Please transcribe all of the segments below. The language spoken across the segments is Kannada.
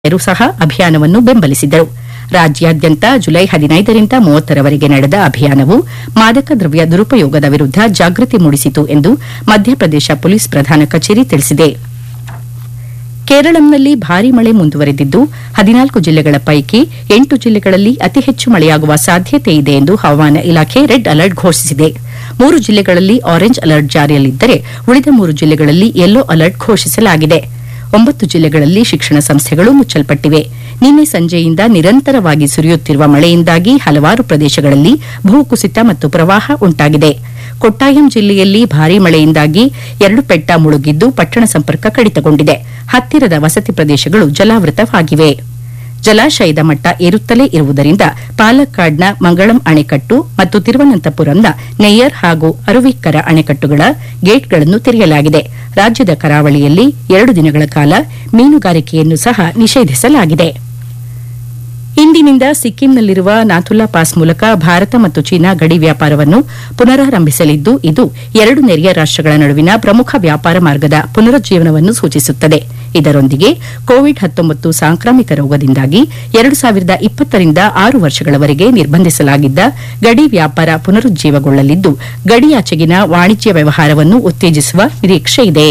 ರು ಸಹ ಅಭಿಯಾನವನ್ನು ಬೆಂಬಲಿಸಿದರು ರಾಜ್ಯಾದ್ಯಂತ ಜುಲೈ ಹದಿನೈದರಿಂದ ಮೂವತ್ತರವರೆಗೆ ನಡೆದ ಅಭಿಯಾನವು ಮಾದಕ ದ್ರವ್ಯ ದುರುಪಯೋಗದ ವಿರುದ್ದ ಜಾಗೃತಿ ಮೂಡಿಸಿತು ಎಂದು ಮಧ್ಯಪ್ರದೇಶ ಪೊಲೀಸ್ ಪ್ರಧಾನ ಕಚೇರಿ ತಿಳಿಸಿದೆ ಕೇರಳಂನಲ್ಲಿ ಭಾರೀ ಮಳೆ ಮುಂದುವರೆದಿದ್ದು ಹದಿನಾಲ್ಕು ಜಿಲ್ಲೆಗಳ ಪೈಕಿ ಎಂಟು ಜಿಲ್ಲೆಗಳಲ್ಲಿ ಅತಿ ಹೆಚ್ಚು ಮಳೆಯಾಗುವ ಸಾಧ್ಯತೆ ಇದೆ ಎಂದು ಹವಾಮಾನ ಇಲಾಖೆ ರೆಡ್ ಅಲರ್ಟ್ ಘೋಷಿಸಿದೆ ಮೂರು ಜಿಲ್ಲೆಗಳಲ್ಲಿ ಆರೆಂಜ್ ಅಲರ್ಟ್ ಜಾರಿಯಲ್ಲಿದ್ದರೆ ಉಳಿದ ಮೂರು ಜಿಲ್ಲೆಗಳಲ್ಲಿ ಯೆಲ್ಲೋ ಅಲರ್ಟ್ ಘೋಷಿಸಲಾಗಿದೆ ಒಂಬತ್ತು ಜಿಲ್ಲೆಗಳಲ್ಲಿ ಶಿಕ್ಷಣ ಸಂಸ್ಥೆಗಳು ಮುಚ್ಚಲ್ಪಟ್ಟಿವೆ ನಿನ್ನೆ ಸಂಜೆಯಿಂದ ನಿರಂತರವಾಗಿ ಸುರಿಯುತ್ತಿರುವ ಮಳೆಯಿಂದಾಗಿ ಹಲವಾರು ಪ್ರದೇಶಗಳಲ್ಲಿ ಭೂಕುಸಿತ ಮತ್ತು ಪ್ರವಾಹ ಉಂಟಾಗಿದೆ ಕೊಟ್ಟಾಯಂ ಜಿಲ್ಲೆಯಲ್ಲಿ ಭಾರೀ ಮಳೆಯಿಂದಾಗಿ ಎರಡು ಪೆಟ್ಟ ಮುಳುಗಿದ್ದು ಪಟ್ಟಣ ಸಂಪರ್ಕ ಕಡಿತಗೊಂಡಿದೆ ಹತ್ತಿರದ ವಸತಿ ಪ್ರದೇಶಗಳು ಜಲಾವೃತವಾಗಿವೆ ಜಲಾಶಯದ ಮಟ್ಟ ಏರುತ್ತಲೇ ಇರುವುದರಿಂದ ಪಾಲಕ್ಕಾಡ್ನ ಮಂಗಳಂ ಅಣೆಕಟ್ಟು ಮತ್ತು ತಿರುವನಂತಪುರಂನ ನೆಯ್ಯರ್ ಹಾಗೂ ಅರುವಿಕ್ಕರ ಅಣೆಕಟ್ಟುಗಳ ಗೇಟ್ಗಳನ್ನು ತೆರೆಯಲಾಗಿದೆ ರಾಜ್ಯದ ಕರಾವಳಿಯಲ್ಲಿ ಎರಡು ದಿನಗಳ ಕಾಲ ಮೀನುಗಾರಿಕೆಯನ್ನು ಸಹ ನಿಷೇಧಿಸಲಾಗಿದೆ ಇಂದಿನಿಂದ ಸಿಕ್ಕಿಂನಲ್ಲಿರುವ ನಾಥುಲಾ ಪಾಸ್ ಮೂಲಕ ಭಾರತ ಮತ್ತು ಚೀನಾ ಗಡಿ ವ್ಯಾಪಾರವನ್ನು ಪುನರಾರಂಭಿಸಲಿದ್ದು ಇದು ಎರಡು ನೆರೆಯ ರಾಷ್ಟಗಳ ನಡುವಿನ ಪ್ರಮುಖ ವ್ಯಾಪಾರ ಮಾರ್ಗದ ಪುನರುಜ್ಜೀವನವನ್ನು ಸೂಚಿಸುತ್ತದೆ ಇದರೊಂದಿಗೆ ಕೋವಿಡ್ ಹತ್ತೊಂಬತ್ತು ಸಾಂಕ್ರಾಮಿಕ ರೋಗದಿಂದಾಗಿ ಎರಡು ಸಾವಿರದ ಇಪ್ಪತ್ತರಿಂದ ಆರು ವರ್ಷಗಳವರೆಗೆ ನಿರ್ಬಂಧಿಸಲಾಗಿದ್ದ ಗಡಿ ವ್ಯಾಪಾರ ಪುನರುಜ್ಜೀವಗೊಳ್ಳಲಿದ್ದು ಗಡಿಯಾಚೆಗಿನ ವಾಣಿಜ್ಯ ವ್ಯವಹಾರವನ್ನು ಉತ್ತೇಜಿಸುವ ನಿರೀಕ್ಷೆಯಿದೆ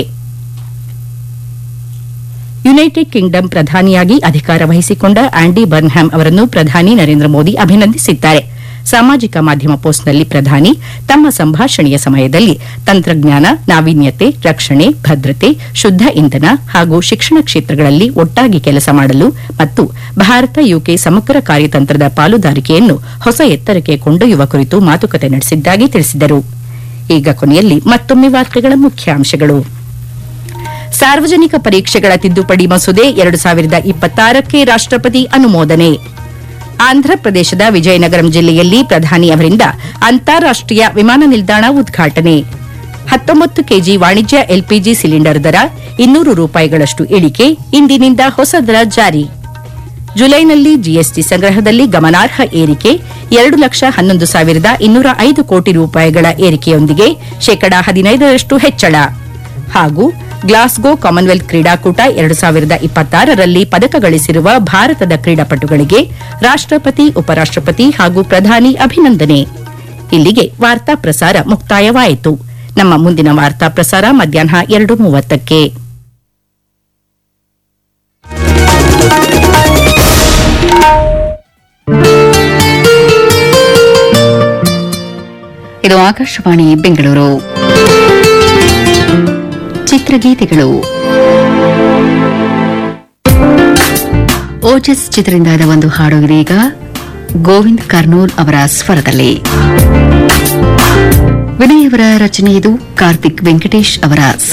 ಯುನೈಟೆಡ್ ಕಿಂಗ್ಡಮ್ ಪ್ರಧಾನಿಯಾಗಿ ಅಧಿಕಾರ ವಹಿಸಿಕೊಂಡ ಆಂಡಿ ಬರ್ನ್ಹ್ಯಾಮ್ ಅವರನ್ನು ಪ್ರಧಾನಿ ನರೇಂದ್ರ ಮೋದಿ ಅಭಿನಂದಿಸಿದ್ದಾರೆ ಸಾಮಾಜಿಕ ಮಾಧ್ಯಮ ಪೋಸ್ಟ್ನಲ್ಲಿ ಪ್ರಧಾನಿ ತಮ್ಮ ಸಂಭಾಷಣೆಯ ಸಮಯದಲ್ಲಿ ತಂತ್ರಜ್ಞಾನ ನಾವೀನ್ಯತೆ ರಕ್ಷಣೆ ಭದ್ರತೆ ಶುದ್ದ ಇಂಧನ ಹಾಗೂ ಶಿಕ್ಷಣ ಕ್ಷೇತ್ರಗಳಲ್ಲಿ ಒಟ್ಟಾಗಿ ಕೆಲಸ ಮಾಡಲು ಮತ್ತು ಭಾರತ ಯುಕೆ ಸಮಗ್ರ ಕಾರ್ಯತಂತ್ರದ ಪಾಲುದಾರಿಕೆಯನ್ನು ಹೊಸ ಎತ್ತರಕ್ಕೆ ಕೊಂಡೊಯ್ಯುವ ಕುರಿತು ಮಾತುಕತೆ ನಡೆಸಿದ್ದಾಗಿ ತಿಳಿಸಿದರು ಈಗ ಕೊನೆಯಲ್ಲಿ ಮತ್ತೊಮ್ಮೆ ವಾರ್ತೆಗಳ ಮುಖ್ಯಾಂಶಗಳು ಸಾರ್ವಜನಿಕ ಪರೀಕ್ಷೆಗಳ ತಿದ್ದುಪಡಿ ಮಸೂದೆ ಎರಡು ಸಾವಿರದ ಇಪ್ಪತ್ತಾರಕ್ಕೆ ರಾಷ್ಟಪತಿ ಅನುಮೋದನೆ ಆಂಧ್ರಪ್ರದೇಶದ ವಿಜಯನಗರಂ ಜಿಲ್ಲೆಯಲ್ಲಿ ಪ್ರಧಾನಿ ಅವರಿಂದ ಅಂತಾರಾಷ್ಟೀಯ ವಿಮಾನ ನಿಲ್ದಾಣ ಉದ್ಘಾಟನೆ ಹತ್ತೊಂಬತ್ತು ಕೆಜಿ ವಾಣಿಜ್ಯ ಎಲ್ಪಿಜಿ ಸಿಲಿಂಡರ್ ದರ ಇನ್ನೂರು ರೂಪಾಯಿಗಳಷ್ಟು ಇಳಿಕೆ ಇಂದಿನಿಂದ ಹೊಸ ದರ ಜಾರಿ ಜುಲೈನಲ್ಲಿ ಜಿಎಸ್ಟಿ ಸಂಗ್ರಹದಲ್ಲಿ ಗಮನಾರ್ಹ ಏರಿಕೆ ಎರಡು ಲಕ್ಷ ಹನ್ನೊಂದು ಸಾವಿರದ ಇನ್ನೂರ ಐದು ಕೋಟಿ ರೂಪಾಯಿಗಳ ಏರಿಕೆಯೊಂದಿಗೆ ಶೇಕಡಾ ಹದಿನೈದರಷ್ಟು ಹೆಚ್ಚಳ ಹಾಗೂ ಗ್ಲಾಸ್ಗೋ ಕಾಮನ್ವೆಲ್ತ್ ಕ್ರೀಡಾಕೂಟ ಎರಡು ಸಾವಿರದ ಇಪ್ಪತ್ತಾರರಲ್ಲಿ ಪದಕ ಗಳಿಸಿರುವ ಭಾರತದ ಕ್ರೀಡಾಪಟುಗಳಿಗೆ ರಾಷ್ಟಪತಿ ಉಪರಾಷ್ಟಪತಿ ಹಾಗೂ ಪ್ರಧಾನಿ ಅಭಿನಂದನೆ ಇಲ್ಲಿಗೆ ವಾರ್ತಾ ಪ್ರಸಾರ ಮುಕ್ತಾಯವಾಯಿತು ನಮ್ಮ ಮುಂದಿನ ವಾರ್ತಾ ಪ್ರಸಾರ ಮಧ್ಯಾಹ್ನ ಎರಡು ಮೂವತ್ತಕ್ಕೆ ಇದು ಆಕಾಶವಾಣಿ ಬೆಂಗಳೂರು ಚಿತ್ರಗೀತೆಗಳು ಓಜಸ್ ಚಿತ್ರದಿಂದ ಒಂದು ಹಾಡು ಇದೀಗ ಗೋವಿಂದ್ ಕರ್ನೂಲ್ ಅವರ ಸ್ವರದಲ್ಲಿ ವಿನಯ್ ಅವರ ರಚನೆ ಇದು ಕಾರ್ತಿಕ್ ವೆಂಕಟೇಶ್ ಅವರ